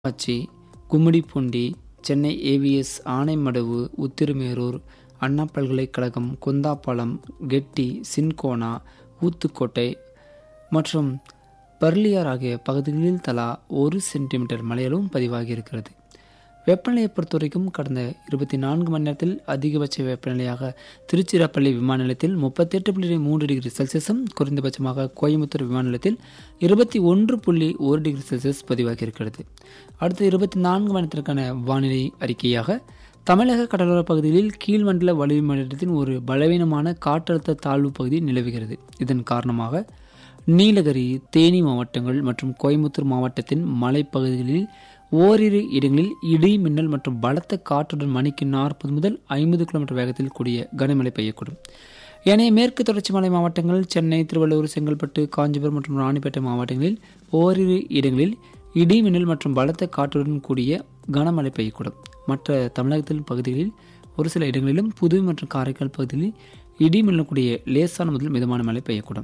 Pollachi Gummidipoondi Chennai A V S Anaimaduvu Uthiramerur Anna பல்கலைக்கழகம் குந்தாபாலம் கெட்டி cinchona Uthukottai மற்றும் பர்லியார் ஆகிய பகுதிகளில் தலா ஒரு சென்டிமீட்டர் மழையளவும் பதிவாகியிருக்கிறது வெப்பநிலையை பொறுத்தவரைக்கும் கடந்த இருபத்தி நான்கு மணி நேரத்தில் அதிகபட்ச வெப்பநிலையாக திருச்சிராப்பள்ளி விமான நிலையத்தில் முப்பத்தெட்டு புள்ளி மூன்று டிகிரி செல்சியஸும் குறைந்தபட்சமாக கோயம்புத்தூர் விமான நிலையத்தில் இருபத்தி ஒன்று புள்ளி ஒரு டிகிரி செல்சியஸ் பதிவாகியிருக்கிறது அடுத்த இருபத்தி நான்கு மணி நேரத்திற்கான வானிலை அறிக்கையாக தமிழக கடலோர பகுதிகளில் கீழ்மண்டல வளிமண்டலத்தின் ஒரு பலவீனமான காற்றழுத்த தாழ்வு பகுதி நிலவுகிறது இதன் காரணமாக நீலகிரி தேனி மாவட்டங்கள் மற்றும் கோயம்புத்தூர் மாவட்டத்தின் மலைப்பகுதிகளில் ஓரிரு இடங்களில் இடி மின்னல் மற்றும் பலத்த காற்றுடன் மணிக்கு நாற்பது முதல் ஐம்பது கிலோமீட்டர் வேகத்தில் கூடிய கனமழை பெய்யக்கூடும் ஏனைய மேற்கு தொடர்ச்சி மலை மாவட்டங்கள் சென்னை திருவள்ளூர் செங்கல்பட்டு காஞ்சிபுரம் மற்றும் ராணிப்பேட்டை மாவட்டங்களில் ஓரிரு இடங்களில் இடி மின்னல் மற்றும் பலத்த காற்றுடன் கூடிய கனமழை பெய்யக்கூடும் மற்ற தமிழகத்தின் பகுதிகளில் ஒரு சில இடங்களிலும் புதுவை மற்றும் காரைக்கால் பகுதிகளில் இடி மின்னல் கூடிய லேசான முதல் மிதமான மழை பெய்யக்கூடும்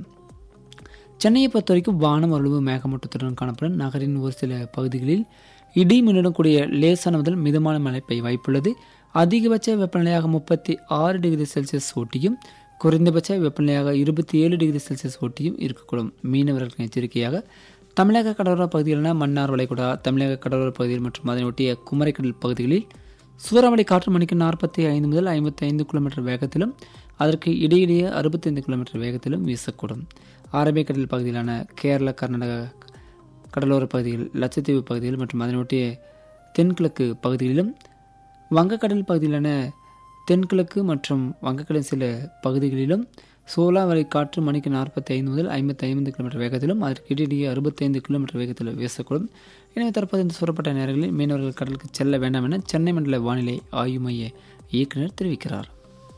சென்னையை பொறுத்த வரைக்கும் வானம் ஓரளவு மேகமூட்டத்துடன் காணப்படும் நகரின் ஒரு சில பகுதிகளில் இடி மின்னுடன் கூடிய லேசான முதல் மிதமான மழை பெய்ய வாய்ப்புள்ளது அதிகபட்ச வெப்பநிலையாக முப்பத்தி ஆறு டிகிரி செல்சியஸ் ஒட்டியும் குறைந்தபட்ச வெப்பநிலையாக இருபத்தி ஏழு டிகிரி செல்சியஸ் ஒட்டியும் இருக்கக்கூடும் மீனவர்களுக்கு எச்சரிக்கையாக தமிழக கடலோர பகுதிகளான மன்னார் வளைகுடா தமிழக கடலோர பகுதிகள் மற்றும் அதனை ஒட்டிய குமரிக்கடல் பகுதிகளில் சூறாவளி காற்று மணிக்கு நாற்பத்தி ஐந்து முதல் ஐம்பத்தி ஐந்து கிலோமீட்டர் வேகத்திலும் அதற்கு இடையிடையே அறுபத்தைந்து கிலோமீட்டர் வேகத்திலும் வீசக்கூடும் அரபிக்கடல் பகுதியிலான கேரள கர்நாடக கடலோர பகுதிகள் லட்சத்தீவு பகுதிகள் மற்றும் அதனையொட்டிய தென்கிழக்கு பகுதிகளிலும் வங்கக்கடல் பகுதியிலான தென்கிழக்கு மற்றும் வங்கக்கடல் சில பகுதிகளிலும் சூறாவளி காற்று மணிக்கு நாற்பத்தி ஐந்து முதல் ஐம்பத்தி ஐந்து கிலோமீட்டர் வேகத்திலும் அதற்கு இடையிடையே அறுபத்தைந்து கிலோமீட்டர் வேகத்தில் வீசக்கூடும் எனவே தற்போது இந்த சூறப்பட்ட நேரங்களில் மீனவர்கள் கடலுக்கு செல்ல வேண்டாம் என சென்னை மண்டல வானிலை ஆய்வு மைய இயக்குனர் தெரிவிக்கிறார்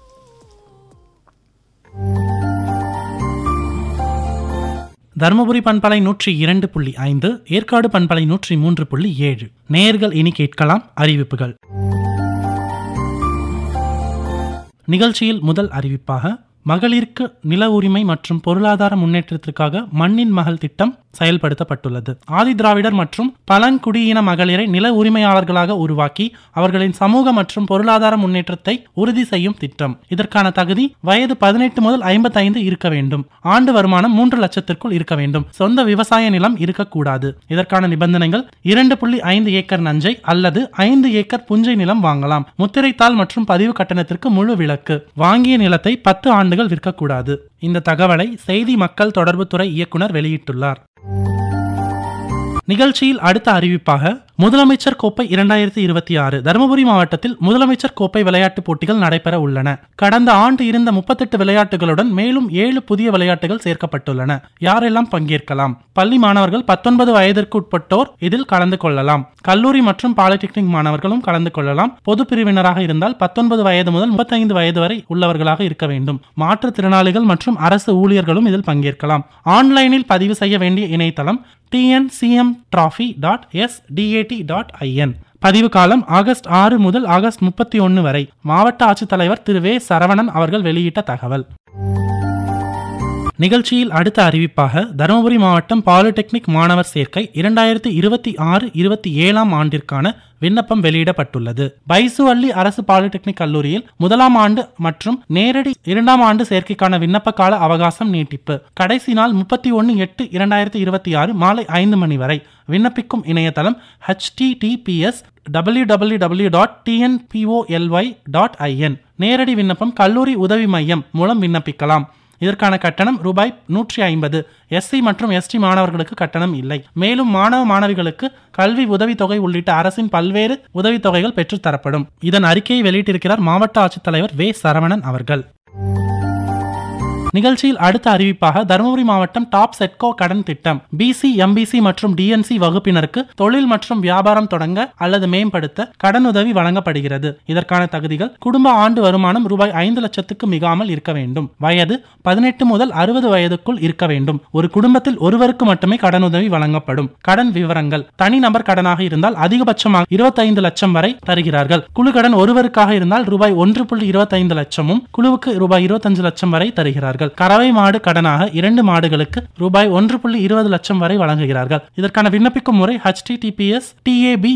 தருமபுரி பண்பலை நூற்றி இரண்டு புள்ளி ஐந்து ஏற்காடு பண்பலை நூற்றி மூன்று புள்ளி ஏழு நேயர்கள் இனி கேட்கலாம் அறிவிப்புகள் நிகழ்ச்சியில் முதல் அறிவிப்பாக மகளிருக்கு நில உரிமை மற்றும் பொருளாதார முன்னேற்றத்திற்காக மண்ணின் மகள் திட்டம் செயல்படுத்தப்பட்டுள்ளது ஆதி திராவிடர் மற்றும் பழங்குடியின மகளிரை நில உரிமையாளர்களாக உருவாக்கி அவர்களின் சமூக மற்றும் பொருளாதார முன்னேற்றத்தை உறுதி செய்யும் திட்டம் இதற்கான தகுதி வயது பதினெட்டு முதல் ஐம்பத்தைந்து இருக்க வேண்டும் ஆண்டு வருமானம் மூன்று லட்சத்திற்குள் இருக்க வேண்டும் சொந்த விவசாய நிலம் இருக்கக்கூடாது இதற்கான நிபந்தனைகள் இரண்டு புள்ளி ஐந்து ஏக்கர் நஞ்சை அல்லது ஐந்து ஏக்கர் புஞ்சை நிலம் வாங்கலாம் முத்திரைத்தாள் மற்றும் பதிவு கட்டணத்திற்கு முழு விலக்கு வாங்கிய நிலத்தை பத்து ஆண்டுகள் விற்கக்கூடாது இந்த தகவலை செய்தி மக்கள் தொடர்புத்துறை இயக்குனர் வெளியிட்டுள்ளார் நிகழ்ச்சியில் அடுத்த அறிவிப்பாக முதலமைச்சர் கோப்பை இரண்டாயிரத்தி இருபத்தி ஆறு தருமபுரி மாவட்டத்தில் முதலமைச்சர் கோப்பை விளையாட்டுப் போட்டிகள் நடைபெற உள்ளன கடந்த ஆண்டு இருந்த முப்பத்தெட்டு விளையாட்டுகளுடன் மேலும் ஏழு புதிய விளையாட்டுகள் சேர்க்கப்பட்டுள்ளன யாரெல்லாம் பங்கேற்கலாம் பள்ளி மாணவர்கள் பத்தொன்பது வயதிற்கு உட்பட்டோர் இதில் கலந்து கொள்ளலாம் கல்லூரி மற்றும் பாலிடெக்னிக் மாணவர்களும் கலந்து கொள்ளலாம் பொது பிரிவினராக இருந்தால் பத்தொன்பது வயது முதல் முப்பத்தைந்து வயது வரை உள்ளவர்களாக இருக்க வேண்டும் மாற்றுத்திறனாளிகள் மற்றும் அரசு ஊழியர்களும் இதில் பங்கேற்கலாம் ஆன்லைனில் பதிவு செய்ய வேண்டிய இணையதளம் T N C M trophy dot S T A T dot I N பதிவு காலம் ஆகஸ்ட் ஆறு முதல் ஆகஸ்ட் முப்பத்தி ஒன்று வரை மாவட்ட ஆட்சித்தலைவர் திரு வே சரவணன் அவர்கள் வெளியிட்ட தகவல் நிகழ்ச்சியில் அடுத்த அறிவிப்பாக தருமபுரி மாவட்டம் பாலிடெக்னிக் மாணவர் சேர்க்கை இரண்டாயிரத்தி இருபத்தி ஆறு இருபத்தி ஏழாம் ஆண்டிற்கான விண்ணப்பம் வெளியிடப்பட்டுள்ளது பைசு அள்ளி அரசு பாலிடெக்னிக் கல்லூரியில் முதலாம் ஆண்டு மற்றும் நேரடி இரண்டாம் ஆண்டு சேர்க்கைக்கான விண்ணப்ப கால அவகாசம் நீட்டிப்பு கடைசி நாள் முப்பத்தி ஒன்று எட்டு இரண்டாயிரத்தி இருபத்தி ஆறு மாலை ஐந்து மணி வரை விண்ணப்பிக்கும் இணையதளம் H T T P S W W W dot T N P O L Y dot I N நேரடி விண்ணப்பம் கல்லூரி உதவி மையம் மூலம் விண்ணப்பிக்கலாம் இதற்கான கட்டணம் ரூபாய் நூற்றி ஐம்பது எஸ்சி மற்றும் எஸ்டி மாணவர்களுக்கு கட்டணம் இல்லை மேலும் மாணவ மாணவிகளுக்கு கல்வி உதவித்தொகை உள்ளிட்ட அரசின் பல்வேறு உதவித்தொகைகள் பெற்றுத்தரப்படும் இதன் அறிக்கையை வெளியிட்டிருக்கிறார் மாவட்ட ஆட்சித்தலைவர் வே சரவணன் அவர்கள் நிகழ்ச்சியில் அடுத்த அறிவிப்பாக தருமபுரி மாவட்டம் டாப் செட்கோ கடன் திட்டம் பிசி எம்பிசி மற்றும் டிஎன்சி வகுப்பினருக்கு தொழில் மற்றும் வியாபாரம் தொடங்க அல்லது மேம்படுத்த கடன் உதவி வழங்கப்படுகிறது இதற்கான தகுதிகள் குடும்ப ஆண்டு வருமானம் ரூபாய் ஐந்து லட்சத்துக்கு மிகாமல் இருக்க வேண்டும் வயது பதினெட்டு முதல் அறுபது வயதுக்குள் இருக்க வேண்டும் ஒரு குடும்பத்தில் ஒருவருக்கு மட்டுமே கடனுதவி வழங்கப்படும் கடன் விவரங்கள் தனிநபர் கடனாக இருந்தால் அதிகபட்சமாக இருபத்தைந்து லட்சம் வரை தருகிறார்கள் குழு கடன் ஒருவருக்காக இருந்தால் ரூபாய் ஒன்று புள்ளி இருபத்தைந்து லட்சமும் குழுவுக்கு ரூபாய் இருபத்தஞ்சு லட்சம் வரை தருகிறார்கள் கறவை மாடு கடனாக இரண்டு மாடுகளுக்கு ரூபாய் ஒன்று புள்ளி இருபது லட்சம் வரை வழங்குகிறார்கள் இதற்கான விண்ணப்பிக்கும் முறை ஹெச்டிடிபிஎஸ் டிஏபி